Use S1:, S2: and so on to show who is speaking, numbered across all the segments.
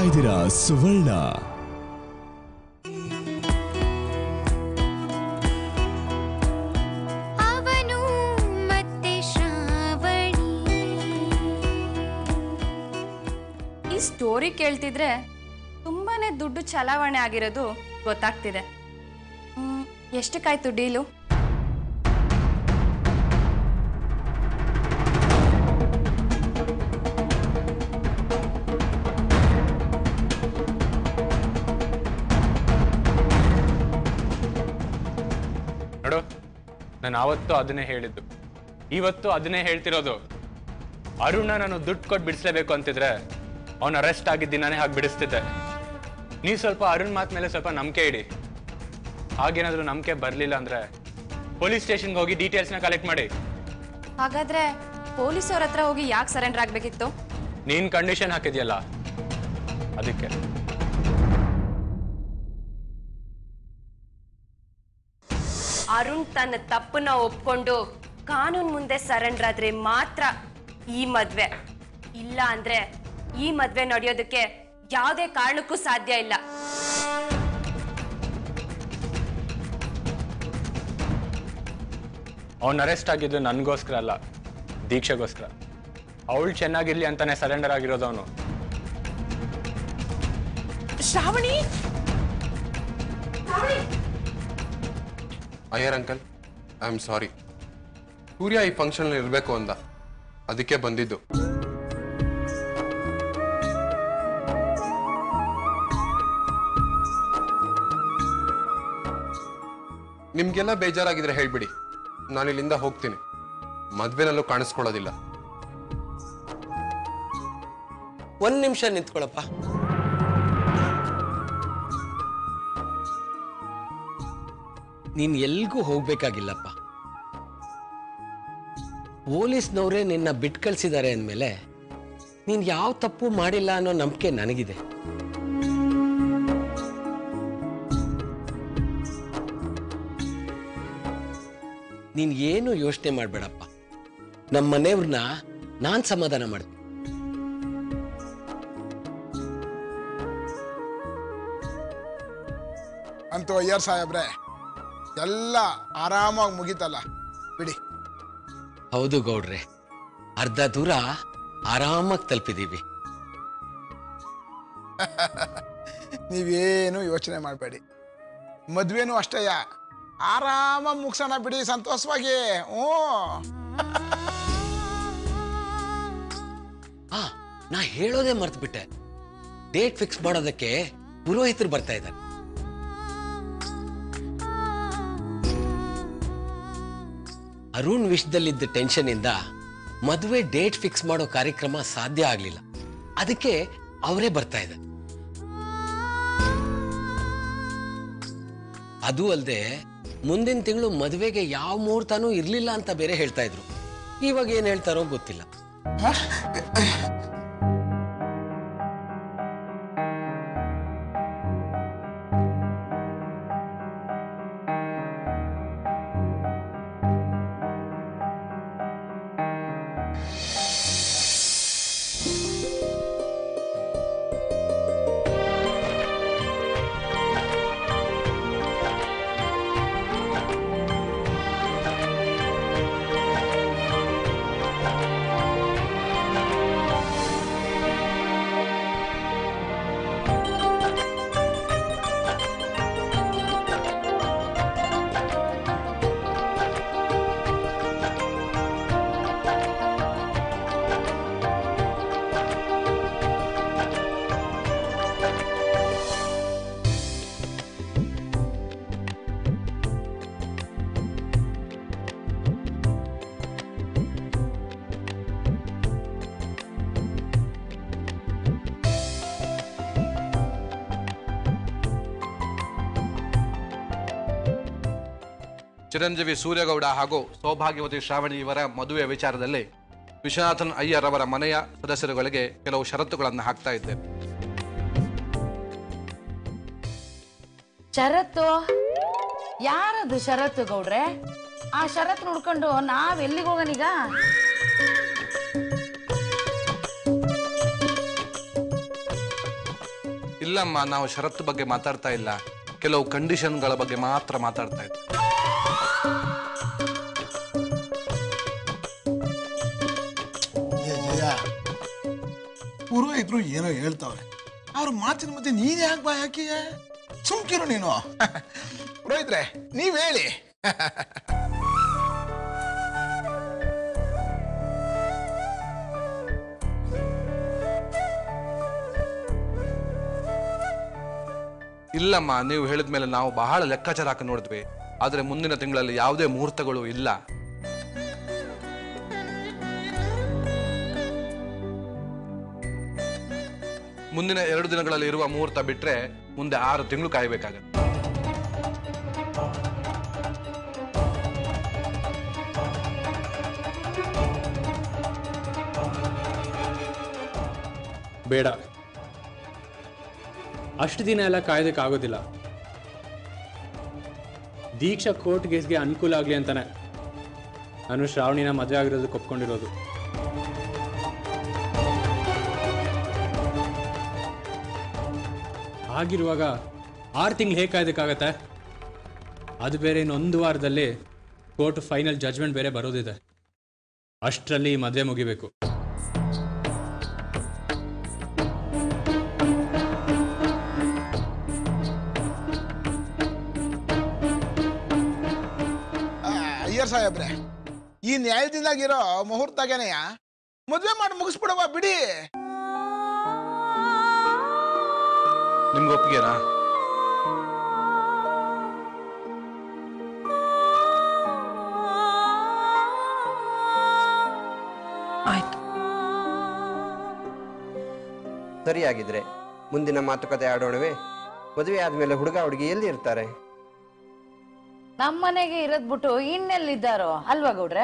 S1: ಇದ್ದೀರಾ ಸುವರ್ಣ
S2: ಅವನು ಮತ್ತೆ ಶ್ರಾವಣಿ
S3: ಈ ಸ್ಟೋರಿ ಕೇಳ್ತಿದ್ರೆ ತುಂಬಾನೇ ದುಡ್ಡು ಚಲಾವಣೆ ಆಗಿರೋದು ಗೊತ್ತಾಗ್ತಿದೆ ಹ್ಮ್, ಎಷ್ಟಕ್ಕಾಯ್ತು ಡೀಲು
S4: ನೋಡು ನಾನು ಆವತ್ತು ಅದನ್ನೇ ಹೇಳಿದ್ದು ಇವತ್ತು ಅದನ್ನೇ ಹೇಳ್ತಿರೋದು ಅರುಣ ನಾನು ದುಡ್ಡು ಕೊಟ್ಟು ಬಿಡಿಸ್ಲೇಬೇಕು ಅಂತಿದ್ರೆ ಅವನು ಅರೆಸ್ಟ್ ಆಗಿದ್ದ ದಿನಾನೇ ಹಾಗೆ ಬಿಡಿಸ್ತಿದ್ದೆ ನೀವು ಸ್ವಲ್ಪ ಅರುಣ್ ಮಾತ್ ಮೇಲೆ ಸ್ವಲ್ಪ ನಂಬಿಕೆ ಇಡಿ ಹಾಗೇನಾದ್ರೂ ನಂಬಿಕೆ ಬರಲಿಲ್ಲ ಅಂದ್ರೆ ಪೊಲೀಸ್ ಸ್ಟೇಷನ್ಗೆ ಹೋಗಿ ಡೀಟೇಲ್ಸ್ನ ಕಲೆಕ್ಟ್ ಮಾಡಿ
S3: ಹಾಗಾದ್ರೆ ಪೊಲೀಸವ್ರ ಹತ್ರ ಹೋಗಿ ಯಾಕೆ ಸರೆಂಡರ್ ಆಗ್ಬೇಕಿತ್ತು
S4: ನೀನ್ ಕಂಡೀಷನ್ ಹಾಕಿದ್ಯಲ್ಲ ಅದಕ್ಕೆ
S5: ಅರುಣ್ ತನ್ನ ತಪ್ಪನ್ನ ಒಪ್ಕೊಂಡು ಕಾನೂನ್ ಮುಂದೆ ಸರೆಂಡರ್ ಆದ್ರೆ ಮಾತ್ರ ಈ ಮದ್ವೆ ಇಲ್ಲ ಅಂದ್ರೆ ಈ ಮದ್ವೆ ನಡೆಯೋದಕ್ಕೆ ಯಾವುದೇ ಕಾರಣಕ್ಕೂ ಸಾಧ್ಯ ಇಲ್ಲ
S4: ಅವ್ನು ಅರೆಸ್ಟ್ ಆಗಿದ್ದು ನನಗೋಸ್ಕರ ಅಲ್ಲ ದೀಕ್ಷೆಗೋಸ್ಕರ ಅವಳು ಚೆನ್ನಾಗಿರ್ಲಿ ಅಂತಾನೆ ಸರೆಂಡರ್ ಆಗಿರೋದು ಅವನು
S6: Shravani
S7: Iyer uncle I am sorry Surya ಈ ಫಂಕ್ಷನ್ ಇರಬೇಕು ಅಂದ ಅದಕ್ಕೆ ಬಂದಿದ್ದು ನಿಮ್ಗೆಲ್ಲ ಬೇಜಾರಾಗಿದ್ರೆ ಹೇಳ್ಬಿಡಿ ನಾನು ಇಲ್ಲಿಂದ ಹೋಗ್ತೀನಿ ಮದ್ವೆನಲ್ಲೂ ಕಾಣಿಸ್ಕೊಳ್ಳೋದಿಲ್ಲ
S8: ಒಂದ್ ನಿಮಿಷ ನಿಂತ್ಕೊಳಪ್ಪ ನೀನ್ ಎಲ್ಗೂ ಹೋಗ್ಬೇಕಾಗಿಲ್ಲಪ್ಪ ಪೊಲೀಸ್ನವರೇ ನಿನ್ನ ಬಿಟ್ ಕಳ್ಸಿದ್ದಾರೆ ಅಂದಮೇಲೆ ನೀನ್ ಯಾವ ತಪ್ಪು ಮಾಡಿಲ್ಲ ಅನ್ನೋ ನಂಬಿಕೆ ನನಗಿದೆ ನೀನ್ ಏನು ಯೋಚನೆ ಮಾಡ್ಬೇಡಪ್ಪ ನಮ್ಮ ಮನೆಯವ್ರನ್ನ ನಾನ್ ಸಮಾಧಾನ ಮಾಡ್ತೀನಿ
S9: ಅಂತೂ ಅಯ್ಯರ್ ಸಾಹೇಬ್ರೆ ಎಲ್ಲ ಆರಾಮಾಗಿ ಮುಗೀತಲ್ಲ ಬಿಡಿ
S8: ಹೌದು ಗೌಡ್ರೆ ಅರ್ಧ ದೂರ ಆರಾಮಾಗಿ ತಲುಪಿದೀವಿ
S9: ನೀವೇನು ಯೋಚನೆ ಮಾಡಬೇಡಿ ಮದ್ವೆನೂ ಅಷ್ಟೇಯ ಆರಾಮಾಗಿ ಮುಗ್ಸೋಣ ಬಿಡಿ ಸಂತೋಷವಾಗಿ ಹ್ಞೂ
S8: ಆ ನಾ ಹೇಳೋದೇ ಮರ್ತ್ಬಿಟ್ಟೆ ಡೇಟ್ ಫಿಕ್ಸ್ ಮಾಡೋದಕ್ಕೆ ಪುರೋಹಿತರು ಬರ್ತಾ ಇದ್ದಾರೆ ಅರುಣ್ ವಿಷಯದಲ್ಲಿದ್ದ ಟೆನ್ಷನ್ ಇಂದ ಮದುವೆ ಡೇಟ್ ಫಿಕ್ಸ್ ಮಾಡೋ ಕಾರ್ಯಕ್ರಮ ಸಾಧ್ಯ ಆಗ್ಲಿಲ್ಲ ಅದಕ್ಕೆ ಅವರೇ ಬರ್ತಾ ಇದ್ದಾರೆ ಅದು ಅಲ್ಲದೆ ಮುಂದಿನ ತಿಂಗಳು ಮದುವೆಗೆ ಯಾವ ಮುಹೂರ್ತನೂ ಇರ್ಲಿಲ್ಲ ಅಂತ ಬೇರೆ ಹೇಳ್ತಾ ಇದ್ರು ಇವಾಗ ಏನ್ ಹೇಳ್ತಾರೋ ಗೊತ್ತಿಲ್ಲ
S10: ಚಿರಂಜೀವಿ ಸೂರ್ಯಗೌಡ ಹಾಗೂ ಸೌಭಾಗ್ಯವತಿ ಶ್ರಾವಣಿ ಇವರ ಮದುವೆ ವಿಚಾರದಲ್ಲಿ ವಿಶ್ವನಾಥನ್ ಅಯ್ಯರ್ ಅವರ ಮನೆಯ ಸದಸ್ಯರುಗಳಿಗೆ ಕೆಲವು ಷರತ್ತುಗಳನ್ನು ಹಾಕ್ತಾ ಇದ್ದೇನೆ
S6: ಷರತ್ತು ಯಾರದು ಷರತ್ತು ಗೌಡ್ರೆ ಆ ಷರತ್ತು ನೋಡ್ಕೊಂಡು ನಾವ್ ಎಲ್ಲಿಗೆ ಹೋಗೋಣೀಗ
S10: ಇಲ್ಲಮ್ಮ ನಾವು ಷರತ್ತು ಬಗ್ಗೆ ಮಾತಾಡ್ತಾ ಇಲ್ಲ ಕೆಲವು ಕಂಡೀಷನ್ಗಳ ಬಗ್ಗೆ ಮಾತ್ರ ಮಾತಾಡ್ತಾ ಇದ್ವಿ
S9: ಏ ಜಯ ಪುರೋಹಿತರು ಏನೋ ಹೇಳ್ತಾವ್ರೆ ಅವ್ರ ಮಾತಿನ ಮಧ್ಯೆ ನೀನ್ ಯಾಕೆ ಬಾ ಯಾಕೀಯ ಸುಮ್ಕಿರು ನೀನು ಪುರೋಹಿತ್ರೆ ನೀವ್ ಹೇಳಿ
S10: ಇಲ್ಲಮ್ಮ ನೀವು ಹೇಳಿದ ಮೇಲೆ ನಾವು ಬಹಳ ಲೆಕ್ಕಾಚಾರ ಹಾಕಿ ನೋಡಿದ್ವಿ ಆದ್ರೆ ಮುಂದಿನ ತಿಂಗಳಲ್ಲಿ ಯಾವುದೇ ಮುಹೂರ್ತಗಳು ಇಲ್ಲ ಮುಂದಿನ ಎರಡು ದಿನಗಳಲ್ಲಿ ಇರುವ ಮುಹೂರ್ತ ಬಿಟ್ರೆ ಮುಂದೆ ಆರು ತಿಂಗಳು ಕಾಯಬೇಕಾಗತ್ತೆ
S4: ಬೇಡ ಅಷ್ಟು ದಿನ ಎಲ್ಲ ಕಾಯೋದಕ್ಕಾಗೋದಿಲ್ಲ ದೀಕ್ಷಾ ಕೋರ್ಟ್ ಕೇಸ್ಗೆ ಅನುಕೂಲ ಆಗಲಿ ಅಂತಾನೆ ನಾನು ಶ್ರಾವಣಿನ ಮದುವೆ ಆಗಿರೋದಕ್ಕೆ ಒಪ್ಕೊಂಡಿರೋದು ಹಾಗಿರುವಾಗ ಆರು ತಿಂಗಳು ಹೇಗೆ ಕಾಯೋದಕ್ಕಾಗತ್ತೆ ಅದು ಬೇರೆ ಇನ್ನೊಂದು ವಾರದಲ್ಲಿ ಕೋರ್ಟ್ ಫೈನಲ್ ಜಜ್ಮೆಂಟ್ ಬೇರೆ ಬರೋದಿದೆ ಅಷ್ಟರಲ್ಲಿ ಈ ಮದುವೆ ಮುಗಿಬೇಕು
S9: ಆ, ಅಯ್ಯರ್ ಸಾಹೇಬ್ರೆ ಈ ನ್ಯಾಯದಿಂದಾಗಿರೋ ಮುಹೂರ್ತಾಗೇನೆಯ ಮದ್ವೆ ಮಾಡಿ ಮುಗಿಸ್ಬಿಡವ ಬಿಡಿ
S10: ನಿಮ್ಗೆ ಒಪ್ಪಿಗೆನಾ
S5: ಆಯ್ತು
S1: ಸರಿಯಾಗಿದ್ರೆ ಮುಂದಿನ ಮಾತುಕತೆ ಆಡೋಣವೇ ಮದುವೆ ಆದ್ಮೇಲೆ ಹುಡುಗ ಹುಡುಗಿ ಎಲ್ಲಿ ಇರ್ತಾರೆ
S6: ನಮ್ಮನೆಗೆ ಇರೋದ್ ಬಿಟ್ಟು ಇನ್ನೆಲ್ಲಿದ್ದಾರೋ ಅಲ್ವಾ ಗೌಡ್ರೆ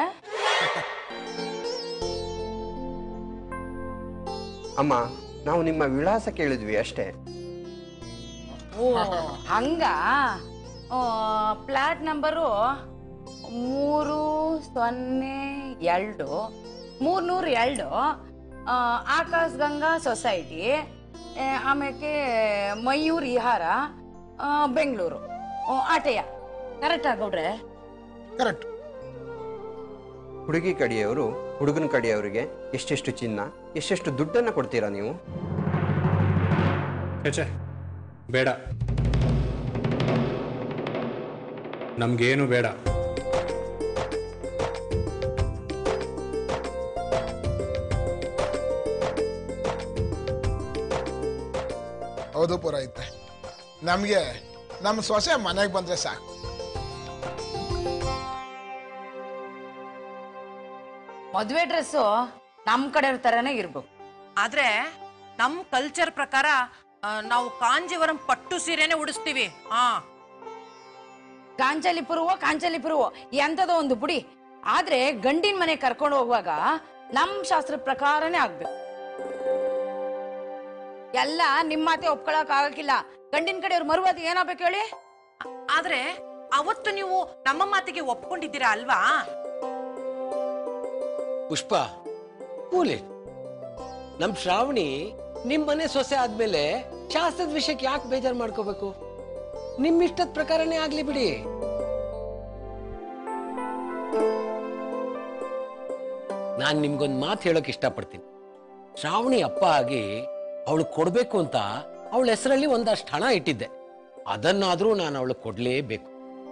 S1: ಅಮ್ಮ ನಾವು ನಿಮ್ಮ ವಿಳಾಸ ಕೇಳಿದ್ವಿ ಅಷ್ಟೇ
S6: ಓ ಹಂಗ ಫ್ಲಾಟ್ ನಂಬರು ಮೂರು ಸೊನ್ನೆ ಎರಡು ಮೂರ್ನೂರು ಎರಡು ಆ, ಆಕಾಶ್ ಗಂಗಾ ಸೊಸೈಟಿ ಆ, ಆಮೇಲೆ ಮಯೂರ್ ವಿಹಾರ ಆ, ಬೆಂಗಳೂರು ಆ, ಆಟೆಯ ಕರೆಕ್ಟಾ ಗೌಡ್ರೆ
S9: ಕರೆಕ್ಟ್
S1: ಹುಡುಗಿ ಕಡೆಯವರು ಹುಡುಗನ ಕಡೆಯವರಿಗೆ ಎಷ್ಟೆಷ್ಟು ಚಿನ್ನ ಎಷ್ಟೆಷ್ಟು ದುಡ್ಡನ್ನು ಕೊಡ್ತೀರಾ ನೀವು
S4: ಛೆ ಬೇಡ ನಮ್ಗೇನು ಬೇಡ
S9: ಹೌದು ಪುರೋಹಿತ ನಮ್ಗೆ ನಮ್ಮ ಸೊಸೆ ಮನೆಗೆ ಬಂದ್ರೆ ಸಾಕು
S6: ಮದುವೆ ಡ್ರೆಸ್ಸು ನಮ್ಮ ಕಡೆ ಥರನೇ ಇರ್ಬೇಕು
S11: ಆದ್ರೆ ನಮ್ ಕಲ್ಚರ್ ಪ್ರಕಾರ ಆ, ನಾವು ಕಾಂಜೀವರಂ ಪಟ್ಟು ಸೀರೆನೆ ಉಡಿಸ್ತೀವಿ ಹಾ
S6: ಕಾಂಚಲಿಪುರವೋ ಕಾಂಚಲಿಪುರವೋ ಎಂಥದೋ ಒಂದು ಬುಡಿ ಆದ್ರೆ ಗಂಡಿನ ಮನೆ ಕರ್ಕೊಂಡು ಹೋಗುವಾಗ ನಮ್ ಶಾಸ್ತ್ರ ಪ್ರಕಾರನೇ ಆಗ್ಬೇಕು ಎಲ್ಲ ನಿಮ್ಮ ಮಾತೆ ಒಪ್ಕೊಳಕ್ ಆಗಕ್ಕಿಲ್ಲ ಗಂಡಿನ ಕಡೆಯವ್ರು ಮರುವಾದ ಏನಾಗ್ಬೇಕು ಹೇಳಿ
S11: ಆದ್ರೆ ಅವತ್ತು ನೀವು ನಮ್ಮ ಮಾತಿಗೆ ಒಪ್ಕೊಂಡಿದ್ದೀರಾ ಅಲ್ವಾ
S8: ಪುಷ್ಪ ಕೂಲಿ ನಮ್ ಶ್ರಾವಣಿ ನಿಮ್ ಮನೆ ಸೊಸೆ ಆದ್ಮೇಲೆ ಶಾಸ್ತ್ರದ ವಿಷಯಕ್ಕೆ ಯಾಕೆ ಬೇಜಾರು ಮಾಡ್ಕೋಬೇಕು ನಿಮ್ ಇಷ್ಟದ ಪ್ರಕಾರನೇ ಆಗ್ಲಿ ಬಿಡಿ ನಾನ್ ನಿಮ್ಗೊಂದ್ ಮಾತು ಹೇಳೋಕೆ ಇಷ್ಟಪಡ್ತೀನಿ ಶ್ರಾವಣಿ ಅಪ್ಪ ಆಗಿ ಅವಳು ಕೊಡ್ಬೇಕು ಅಂತ ಅವಳ ಹೆಸರಲ್ಲಿ ಒಂದಷ್ಟು ಹಣ ಇಟ್ಟಿದ್ದೆ ಅದನ್ನಾದ್ರೂ ನಾನು ಅವಳು ಕೊಡ್ಲೇಬೇಕು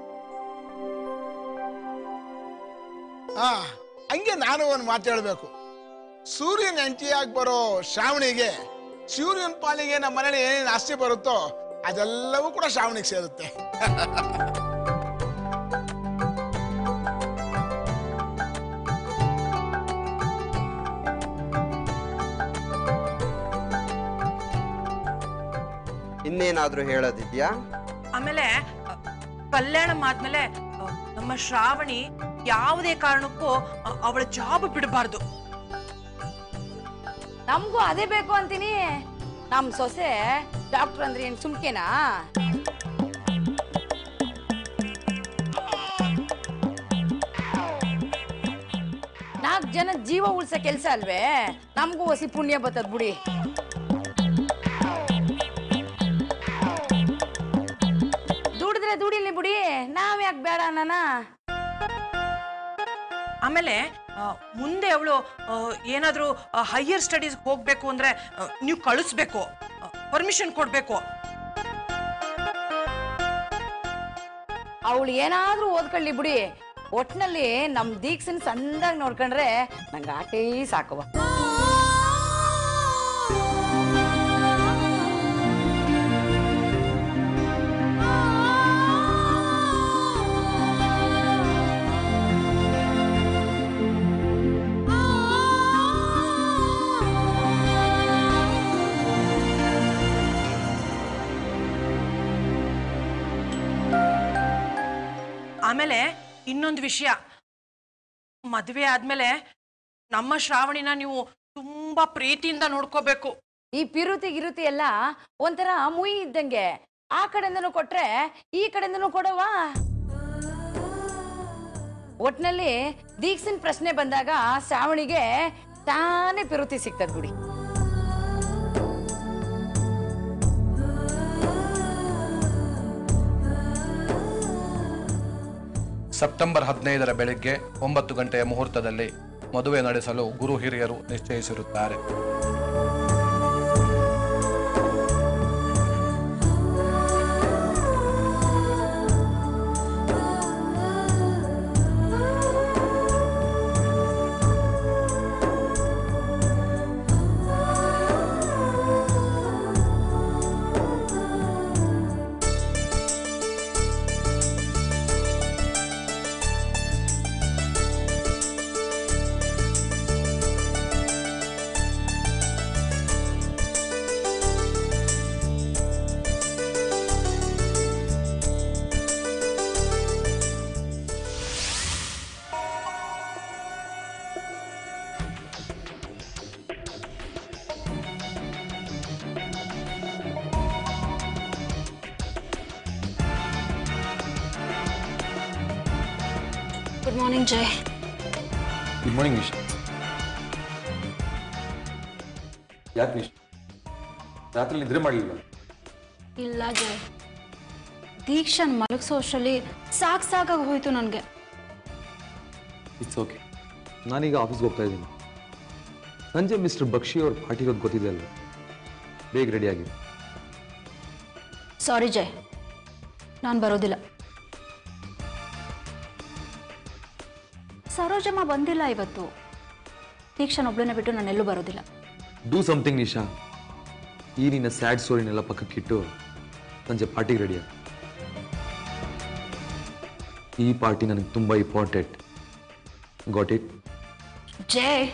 S9: ಹಾ ಹಂಗೆ ನಾನು ಒಂದು ಮಾತು ಹೇಳ್ಬೇಕು ಸೂರ್ಯನ ಹೆಂಡತಿಯಾಗಿ ಬರೋ ಶ್ರಾವಣಿಗೆ ಸೂರ್ಯನ ಪಾಲಿಗೆ ನಮ್ಮ ಮನೇಲಿ ಏನೇನು ಆಸ್ತಿ ಬರುತ್ತೋ ಅದೆಲ್ಲವೂ ಕೂಡ ಶ್ರಾವಣಿಗೆ ಸೇರುತ್ತೆ
S1: ಇನ್ನೇನಾದ್ರೂ ಹೇಳೋದಿದ್ಯಾ
S11: ಆಮೇಲೆ ಅ, ಕಲ್ಯಾಣಂ ಆದ್ಮೇಲೆ ಅ, ನಮ್ಮ ಶ್ರಾವಣಿ ಯಾವುದೇ ಕಾರಣಕ್ಕೂ ಅ, ಅವಳ ಜಾಬ್ ಬಿಡಬಾರ್ದು
S6: ನಮಗೂ ಅದೇ ಬೇಕು ಅಂತೀನಿ ನಮ್ ಸೊಸೆ ಡಾಕ್ಟರ್ ಅಂದ್ರೆ ಏನ್ ಸುಮ್ಕೆನಾ ನಾಲ್ಕು ಜನ ಜೀವ ಉಳ್ಸೋ ಕೆಲ್ಸ ಅಲ್ವೇ ನಮಗೂ ಹೊಸಿ ಪುಣ್ಯ ಬರ್ತದ ಬಿಡಿ ನಾವ್ ಯಾಕೆ ಬೇಡ ಅಣ್ಣನ
S11: ಆಮೇಲೆ ಆ, ಮುಂದೆ ಅವಳು ಏನಾದರೂ ಹೈಯರ್ ಸ್ಟಡೀಸ್ ಹೋಗ್ಬೇಕು ಅಂದ್ರೆ ನೀವು ಕಳಿಸ್ಬೇಕು ಪರ್ಮಿಷನ್ ಕೊಡ್ಬೇಕು
S6: ಅವಳು ಏನಾದ್ರೂ ಓದ್ಕೊಳ್ಳಿ ಬಿಡಿ ಒಟ್ನಲ್ಲಿ ನಮ್ ದೀಕ್ಷನ್ ಸಂದಾಗಿ ನೋಡ್ಕೊಂಡ್ರೆ ನಂಗೆ ಆಟೇ ಸಾಕವ
S11: ಆಮೇಲೆ ಇನ್ನೊಂದು ವಿಷಯ ಮದುವೆ ಆದ್ಮೇಲೆ ನಮ್ಮ ಶ್ರಾವಣಿನ ನೀವು ತುಂಬಾ ಪ್ರೀತಿಯಿಂದ ನೋಡ್ಕೋಬೇಕು
S6: ಈ ಪಿರುತಿ ಗಿರುತಿ ಎಲ್ಲ ಒಂಥರ ಮುಯಿ ಇದ್ದಂಗೆ ಆ ಕಡೆಯಿಂದನೂ ಕೊಟ್ರೆ ಈ ಕಡೆಯಿಂದನೂ ಕೊಡವಾ ಒಟ್ನಲ್ಲಿ ದೀಕ್ಷಿನ್ ಪ್ರಶ್ನೆ ಬಂದಾಗ ಶ್ರಾವಣಿಗೆ ತಾನೇ ಪಿರುತಿ ಸಿಗ್ತದ ಬಿಡಿ
S10: ಸೆಪ್ಟೆಂಬರ್ ಹದಿನೈದರ ಬೆಳಗ್ಗೆ ಒಂಬತ್ತು ಗಂಟೆಯ ಮುಹೂರ್ತದಲ್ಲಿ ಮದುವೆ ನಡೆಸಲು ಗುರು ಹಿರಿಯರು ನಿಶ್ಚಯಿಸಿರುತ್ತಾರೆ
S2: good morning Jay
S12: good morning Nisha ಯಾಕೆ ನಿಶಾ ರಾತ್ರಿ ನಿದ್ರೆ ಮಾಡಲಿಲ್ಲ
S2: ಇಲ್ಲ ಜಯ್ ದೀಕ್ಷನ್ ಮಲಗಿಸೋ ಅಷ್ಟರಲ್ಲಿ ಸಾಕು ಸಾಕಾಗಿ ಹೋಯ್ತು ನನಗೆ
S12: ಇಟ್ಸ್ ಓಕೆ ನಾನೀಗ ಆಫೀಸ್ಗೆ ಹೋಗ್ತಾ ಇದ್ದೀನಿ ಸಂಜೆ ಮಿಸ್ಟರ್ ಬಕ್ಷಿ ಅವ್ರ ಪಾರ್ಟಿ ಇರೋದು ಗೊತ್ತಿದೆ ಅಲ್ವಾ ಬೇಗ ರೆಡಿ ಆಗಿ
S2: ಸಾರಿ ಜಯ್ ನಾನು ಬರೋದಿಲ್ಲ ಸರೋಜಮ್ಮ ಬಂದಿಲ್ಲ ಇವತ್ತು ದೀಕ್ಷನ್ ಒಬ್ಳನ್ನೇ ಬಿಟ್ಟು ನಾನೆಲ್ಲೂ ಬರೋದಿಲ್ಲ
S12: ಡೂ ಸಮಥಿಂಗ್ ನಿಶಾ ಈ ನಿನ್ನ ಸ್ಯಾಡ್ ಸ್ಟೋರಿನೆಲ್ಲ ಪಕ್ಕಕ್ಕಿಟ್ಟು ಸಂಜೆ ಪಾರ್ಟಿಗೆ ರೆಡಿ ಆಗಿ ಈ ಪಾರ್ಟಿ ನನಗೆ ತುಂಬ important got it
S2: Jay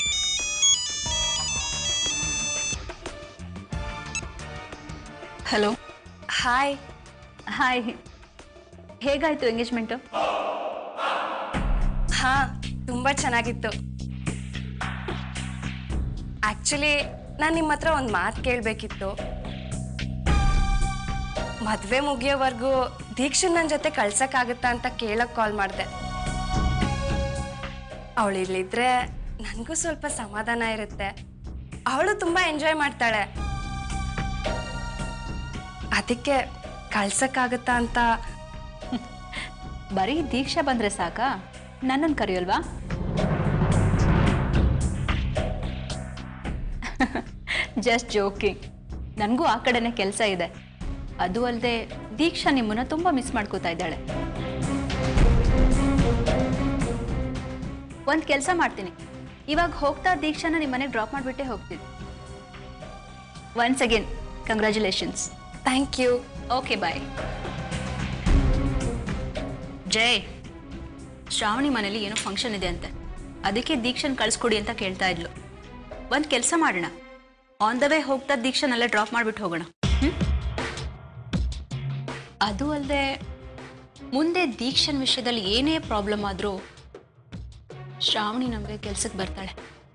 S2: hello
S5: hi
S2: hi ಹೇಗಾಯ್ತು ಎಂಗೇಜ್ಮೆಂಟು
S5: ಹಾ ತುಂಬಾ ಚೆನ್ನಾಗಿತ್ತು ಆಕ್ಚುಲಿ ನಾನು ನಿಮ್ಮ ಹತ್ರ ಒಂದು ಮಾತು ಕೇಳಬೇಕಿತ್ತು ಮದುವೆ ಮುಗಿಯೋವರೆಗೂ ದೀಕ್ಷನ್ ನನ್ನ ಜೊತೆ ಕಳ್ಸಕ್ಕಾಗತ್ತಾ ಅಂತ ಕೇಳಕ್ ಕಾಲ್ ಮಾಡಿದೆ ಅವಳು ಇಲ್ಲಿದ್ರೆ ನನಗೂ ಸ್ವಲ್ಪ ಸಮಾಧಾನ ಇರುತ್ತೆ ಅವಳು ತುಂಬಾ ಎಂಜಾಯ್ ಮಾಡ್ತಾಳೆ ಅದಕ್ಕೆ ಕಳ್ಸಕ್ಕಾಗತ್ತಾ ಅಂತ
S2: ಬರೀ ದೀಕ್ಷಾ ಬಂದ್ರೆ ಸಾಕಾ ನನ್ನನ್ನು ಕರೆಯೋಲ್ವಾ ಜಸ್ಟ್ ಜೋಕಿಂಗ್ ನನಗೂ ಆ ಕಡೆನೇ ಕೆಲಸ ಇದೆ ಅದು ಅಲ್ಲದೆ ದೀಕ್ಷಾ ನಿಮ್ಮನ್ನ ತುಂಬ ಮಿಸ್ ಮಾಡ್ಕೋತಾ ಇದ್ದಾಳೆ ಒಂದು ಕೆಲಸ ಮಾಡ್ತೀನಿ ಇವಾಗ ಹೋಗ್ತಾ ದೀಕ್ಷಾನ ನಿಮ್ಮ ಮನೆಗೆ ಡ್ರಾಪ್ ಮಾಡಿಬಿಟ್ಟೆ ಹೋಗ್ತೀನಿ once again congratulations
S5: thank you
S2: okay bye Jay Shravani ಮನೇಲಿ ಏನೋ ಫಂಕ್ಷನ್ ಇದೆ ಅಂತೆ ಅದಕ್ಕೆ ದೀಕ್ಷನ್ ಕಳಿಸ್ಕೊಡಿ ಅಂತ ಕೇಳ್ತಾ ಇದ್ಲು ಒಂದು ಕೆಲಸ ಮಾಡೋಣ ಆನ್ ದ ವೇ ಹೋಗ್ತಾ ದೀಕ್ಷನೆಲ್ಲ ಡ್ರಾಪ್ ಮಾಡಿಬಿಟ್ಟು ಹೋಗೋಣ ಹ್ಮ್? ಅದು ಅಲ್ಲದೆ ಮುಂದೆ ದೀಕ್ಷನ್ ವಿಷಯದಲ್ಲಿ ಏನೇ ಪ್ರಾಬ್ಲಮ್ ಆದರೂ ಶ್ರಾವಣಿ ನಮಗೆ ಕೆಲ್ಸಕ್ಕೆ ಬರ್ತಾಳೆ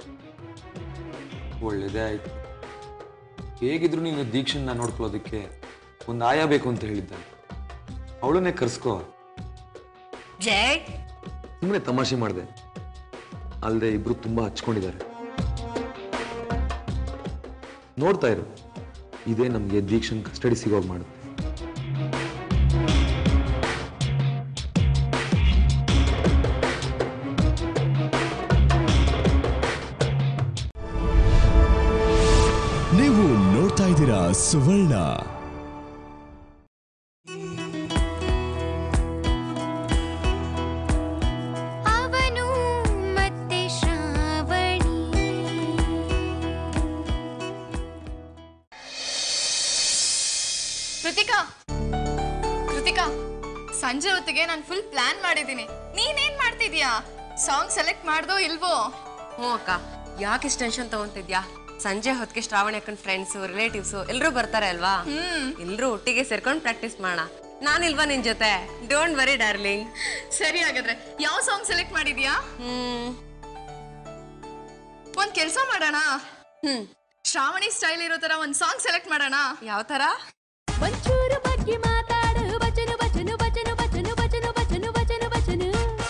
S12: ಒಳ್ಳೇದೇ ಆಯ್ತು ಹೇಗಿದ್ರು ನೀನು ದೀಕ್ಷನ್ನ ನೋಡ್ಕೊಳ್ಳೋದಕ್ಕೆ ಒಂದು ಆಯ ಬೇಕು ಅಂತ ಹೇಳಿದ್ದೆ ಅವಳನ್ನೇ ಕರ್ಸ್ಕೋ
S2: ಜಯ್
S12: ಸುಮ್ಮನೆ ತಮಾಷೆ ಮಾಡಿದೆ ಅಲ್ಲದೆ ಇಬ್ರು ತುಂಬಾ ಹಚ್ಕೊಂಡಿದ್ದಾರೆ ನೋಡ್ತಾ ಇರು ಇದೇ ನಮಗೆ ದೀಕ್ಷನ್ ಕಸ್ಟಡಿ ಸಿಗೋಗ್ ಮಾಡುತ್ತೆ
S13: ನೀವು ನೋಡ್ತಾ ಇದ್ದೀರಾ ಸುವರ್ಣ
S14: ಅವನು ಮತ್ತೆ ಶ್ರಾವಣಿ
S3: ಕೃತಿಕಾ ಕೃತಿಕಾ ಸಂಜೆ ಹೊತ್ತಿಗೆ ನಾನು ಫುಲ್ ಪ್ಲಾನ್ ಮಾಡಿದ್ದೀನಿ ನೀನೇನ್ ಮಾಡ್ತಿದ್ಯಾ ಸಾಂಗ್ ಸೆಲೆಕ್ಟ್ ಮಾಡ್ದೋ ಇಲ್ವೋ
S5: ಹ್ಞೂ ಅಕ್ಕ ಯಾಕೆ ಇಷ್ಟು ಟೆನ್ಷನ್ ತಗೊಂತಿದ್ಯಾ ಸಂಜೆ ಹೊತ್ತಿಗೆ ಶ್ರಾವಣಿ ಅಕ್ಕನ ಫ್ರೆಂಡ್ಸು ರಿಲೇಟಿವ್ಸು ಎಲ್ಲರೂ ಬರ್ತಾರೆ ಅಲ್ವಾ ಎಲ್ಲರೂ ಒಟ್ಟಿಗೆ ಸೇರ್ಕೊಂಡು ಪ್ರಾಕ್ಟೀಸ್ ಮಾಡೋಣ ನಾನಿಲ್ವಾ ನಿನ್ ಜೊತೆ ಡೋಂಟ್ ವರಿ ಡಾರ್ಲಿಂಗ್
S3: ಸರಿ ಹಾಗಾದ್ರೆ ಯಾವ ಸಾಂಗ್ ಸೆಲೆಕ್ಟ್ ಮಾಡಿದ್ಯಾ
S5: ಹ್ಮ್
S3: ಒಂದ್ ಕೆಲ್ಸ ಮಾಡೋಣ
S5: ಹ್ಮ್
S3: ಶ್ರಾವಣಿ ಸ್ಟೈಲ್ ಇರೋ ತರ ಒಂದ್ ಸಾಂಗ್ ಸೆಲೆಕ್ಟ್ ಮಾಡೋಣ
S5: ಯಾವ ತರ
S14: ಒಂಚೂರು ಬಗ್ಗೆ ಮಾತಾಡು ಬಚನು ಬಚನು ಬಚನು ಬಚನು ಬಚನು ಬಚನು ಬಚನು ಬಚನು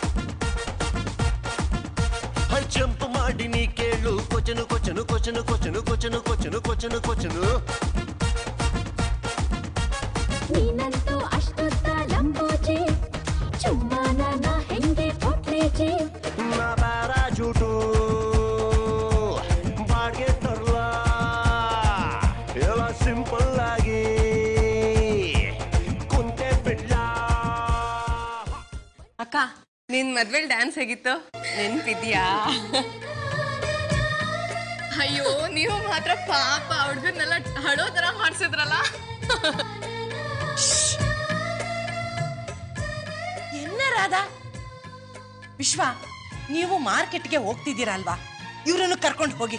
S15: ಜಂಪ್ ಮಾಡಿ ನೀ ಕೇಳು ಕೊಚನು ಕೊಚನು ಕೊಚನು ಕೊಚನು ಕೊಚನು ಕೊಚನು ಕೊಚನು ಕೊಚನು
S14: ನೀನಂತೂ ಅಷ್ಟೊತ್ತ ಲಂಬೋಚಿ ಚುಮ್ಮಾನ ನಾ ಹೆಂಗೆ ಕೊಟ್ಲೇಚಿ
S15: ನಾ ಪ್ಯಾರಾಚೂಟು ಬಾಡ್ಗೆ ತರ್ಲ ಎಲ್ಲ ಸಿಂಪಲ್ ಆಗಿ ಕುಂತೆ ಬಿಡ್ಲ
S5: ಅಕ್ಕ ನಿನ್ ಮದ್ವೆಲ್ ಡ್ಯಾನ್ಸ್ ಹೇಗಿತ್ತು ನೆನ್ಪಿದ್ಯಾ
S3: ಅಯ್ಯೋ ನೀವು ಮಾತ್ರ ಪಾಪ ಹುಡುಗನ್ನೆಲ್ಲ ಹಳೋ ತರ ಮಾಡ್ಸಿದ್ರಲ್ಲ
S11: ಎನ್ನ ರಾಧ ವಿಶ್ವ ನೀವು ಮಾರ್ಕೆಟ್ಗೆ ಹೋಗ್ತಿದ್ದೀರಾ ಅಲ್ವಾ ಇವರನ್ನು ಕರ್ಕೊಂಡು ಹೋಗಿ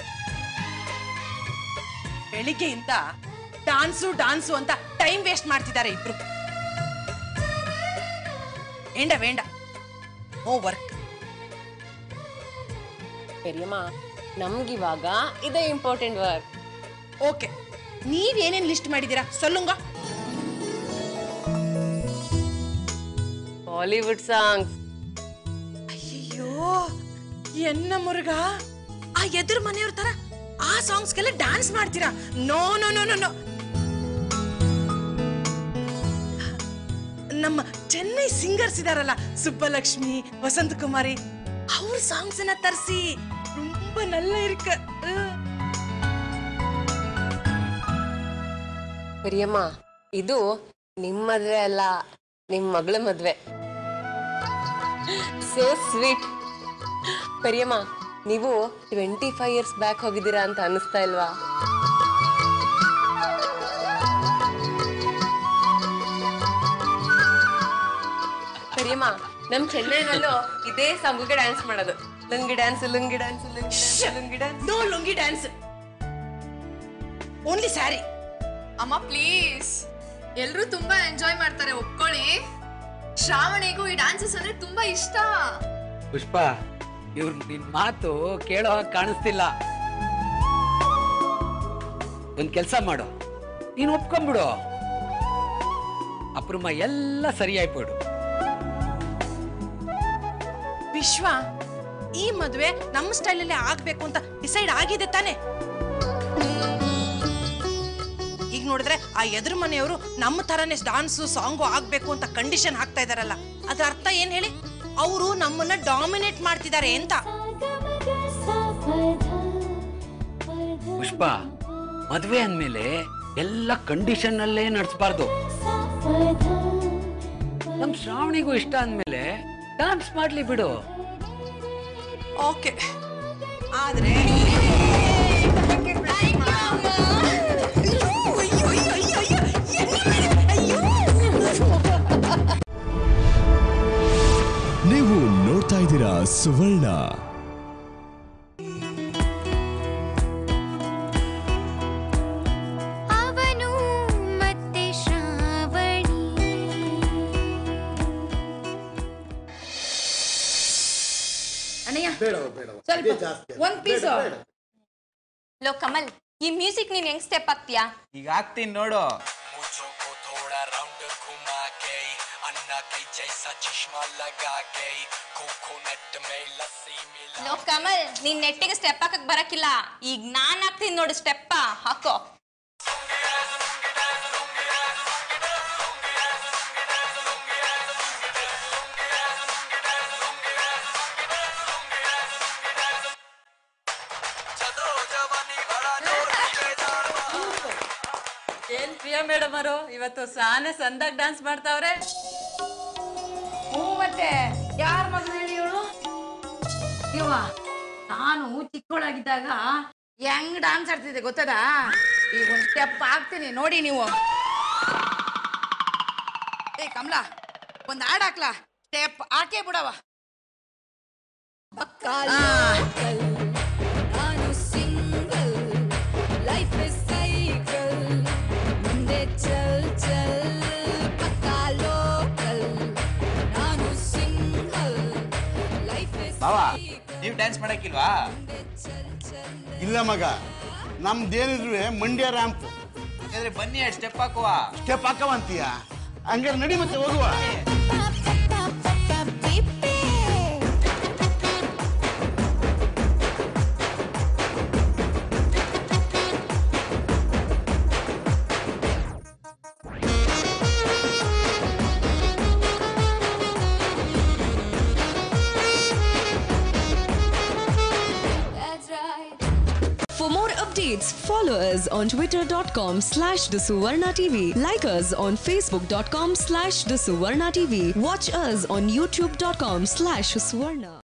S11: ಬೆಳಿಗ್ಗೆಯಿಂದ ಡಾನ್ಸು ಡಾನ್ಸು ಅಂತ ಟೈಮ್ ವೇಸ್ಟ್ ಮಾಡ್ತಿದ್ದಾರೆ ಇಬ್ರು ಬೇಡ ಬೇಡ ನೋ ವರ್ಕ್
S5: ಸರಿಯಮ್ಮ ನಮ್ಗಿವಾಗ ಇದೇ ಇಂಪಾರ್ಟೆಂಟ್ ವರ್ಕ್
S11: ಓಕೆ ನೀವೇನೇನ್ ಲಿಸ್ಟ್ ಮಾಡಿದ್ದೀರಾ ಸೊಲ್ಲುಂಗ
S5: ಬಾಲಿವುಡ್ ಸಾಂಗ್ಸ್
S11: ಅಯ್ಯೋ ಎನ್ನ ಮುರುಗ ಆ ಎದುರು ಮನೆಯವ್ರ ತರ ಆ ಸಾಂಗ್ಸ್ಗೆಲ್ಲ ಡ್ಯಾನ್ಸ್ ಮಾಡ್ತೀರಾ no no no no no ನಮ್ಮ ಚೆನ್ನೈ ಸಿಂಗರ್ಸ್ ಇದಾರಲ್ಲ ಸುಬ್ಬಲಕ್ಷ್ಮಿ ವಸಂತ ಕುಮಾರಿ ಅವ್ರ ಸಾಂಗ್ಸ್ ಅನ್ನ ತರಿಸಿ ತುಂಬ ನಲ್ಲ ಇರುಕ
S5: ಪ್ರಿಯಮ್ಮ ಇದು ನಿಮ್ ಮದ್ವೆ ಅಲ್ಲ ನಿಮ್ ಮಗಳ ಮದ್ವೆ ಸೋ ಸ್ವೀಟ್ ಪ್ರಿಯಮ್ಮ ನೀವು ಟ್ವೆಂಟಿ ಫೈವ್ ಇಯರ್ಸ್ ಬ್ಯಾಕ್ ಹೋಗಿದ್ದೀರಾ ಅಂತ ಅನಿಸ್ತಾ ಇಲ್ವಾ ಪ್ರಿಯಮ್ಮ ನಮ್ ಚೆನ್ನೈನಲ್ಲೂ ಇದೇ ಸಾಂಗುಗೆ ಡ್ಯಾನ್ಸ್ ಮಾಡೋದು lungi dance lungi dance lungi dance lungi dance
S11: no lungi dance only sari
S3: ಅಮ್ಮ ಪ್ಲೀಸ್ ಎಲ್ರು ತುಂಬಾ ಎಂಜಾಯ್ ಮಾಡ್ತಾರೆ ಒಪ್ಕೊಳ್ಳಿ ಶ್ರಾವಣಿಗೂ ಈ ಡಾನ್ಸಸ್ ಅಂದ್ರೆ ತುಂಬಾ ಇಷ್ಟ
S8: ಪುಷ್ಪ ಇವ್ರು ನಿನ್ ಮಾತು ಕೇಳೋ ಹಾಗೆ ಕಾಣಿಸ್ತಿಲ್ಲ ಒಂದ್ ಕೆಲ್ಸ ಮಾಡು ನೀನ್ ಒಪ್ಕೊಂಬಿಡು ಅಪ್ರಮ ಎಲ್ಲ ಸರಿಯಾಯ್ಬಿಡು
S11: ವಿಶ್ವ ಈ ಮದುವೆ ನಮ್ಮ ಸ್ಟೈಲಲ್ಲೇ ಆಗ್ಬೇಕು ಅಂತ ಡಿಸೈಡ್ ಆಗಿದೆ ತಾನೆ ಈಗ ನೋಡಿದ್ರೆ ಆ ಎದುರು ಮನೆಯವರು ನಮ್ಮ ತರನೇ ಡಾನ್ಸು ಸಾಂಗು ಆಗ್ಬೇಕು ಅಂತ ಕಂಡೀಷನ್ ಹಾಕ್ತಾ ಇದಾರಲ್ಲ ಅದ್ರ ಅರ್ಥ ಏನ್ ಹೇಳಿ ಅವರು ನಮ್ಮನ್ನ ಡಾಮಿನೇಟ್ ಮಾಡ್ತಿದ್ದಾರೆ ಅಂತ
S8: ಪುಷ್ಪ ಮದ್ವೆ ಅಂದ್ಮೇಲೆ ಎಲ್ಲ ಕಂಡೀಷನ್ ಅಲ್ಲೇ ನಡ್ಸ್ಬಾರ್ದು ನಮ್ ಶ್ರಾವಣಿಗೂ ಇಷ್ಟ ಅಂದ್ಮೇಲೆ ಡಾನ್ಸ್ ಮಾಡ್ಲಿ ಬಿಡು
S11: ಓಕೆ ಆದ್ರೆ
S13: ನೀವು ನೋಡ್ತಾ ಇದ್ದೀರಾ ಸುವರ್ಣ
S14: ಅವನು ಮತ್ತೆ ಶ್ರಾವಣಿ
S6: ಅಣ್ಣಯ್ಯ
S16: ಬೇಡ ಬೇಡ
S6: ಸ್ವಲ್ಪ ಒಂದ್ ಪೀಸ್
S5: ಲೋ ಕಮಲ್ ಈ ಮ್ಯೂಸಿಕ್ ನೀನ್ ಹೆಂಗ್ ಸ್ಟೆಪ್ ಆಗ್ತೀಯಾ
S17: ಈಗ ಆಗ್ತೀನಿ ನೋಡು
S5: ಲೋ ಕಮಲ್ ನೀನ್ ನೆಟ್ಟಿಗೆ ಸ್ಟೆಪ್ ಹಾಕಕ್ ಬರಕಿಲ್ಲ ಈಗ ನಾನ್ ಹಾಕ್ತೀನಿ ನೋಡು ಸ್ಟೆಪ್ಪ ಹಾಕೋ
S16: ಪ್ರಿಯಾ ಮೇಡಮ್ ಅವರು ಇವತ್ತು ಸಾನೆ ಸಂದಾಗ ಡ್ಯಾನ್ಸ್ ಮಾಡ್ತಾವ್ರೆ
S6: ಹ್ಞೂ ಮತ್ತೆ ಯಾರ ಮಗನ ಹೇಳಿ ಇವಳು ಇವ ನಾನು ಚಿಕ್ಕವಳಾಗಿದ್ದಾಗ ಹೆಂಗ್ ಡಾನ್ಸ್ ಆಡ್ತಿದ್ದೆ ಗೊತ್ತದ ಈಗ ಒಂದು ಸ್ಟೆಪ್ ಹಾಕ್ತೀನಿ ನೋಡಿ ನೀವು ಏ ಕಮಲಾ ಒಂದ್ ಹಾಡ್ ಹಾಕ್ಲಾ ಸ್ಟೆಪ್ ಹಾಕೇ ಬಿಡವ
S14: ನಾನು ಸಿಂಗಲ್ ಲೈಫ್ ಇಸ್ ಸೈಕಲ್ ಮುಂದೆ ಚಲ್ ಚಲ್ ಪಕ್ಕಾ ಲೋಕಲ್ ನಾನು ಸಿಂಗಲ್ ಲೈಫ್ ಇಸ್
S17: ಬಾವಾ ನೀವು ಡ್ಯಾನ್ಸ್ ಮಾಡಕ್ಕಿಲ್ವಾ
S18: ಇಲ್ಲ ಮಗ ನಮ್ದೇನಿದ್ರು ಮಂಡ್ಯ ರ್ಯಾಂಪ್
S17: ಹಾಗಾದ್ರೆ ಬನ್ನಿ ಎರಡು ಸ್ಟೆಪ್ ಹಾಕುವ
S18: ಸ್ಟೆಪ್ ಹಾಕವಂತೀಯ ಹಂಗಾರೆ ನಡಿ ಮತ್ತೆ ಹೋಗುವ
S14: That's right.
S19: For more updates, follow us on twitter.com slash the Suvarna TV. Like us on facebook.com slash the Suvarna TV. Watch us on youtube.com slash Suvarna.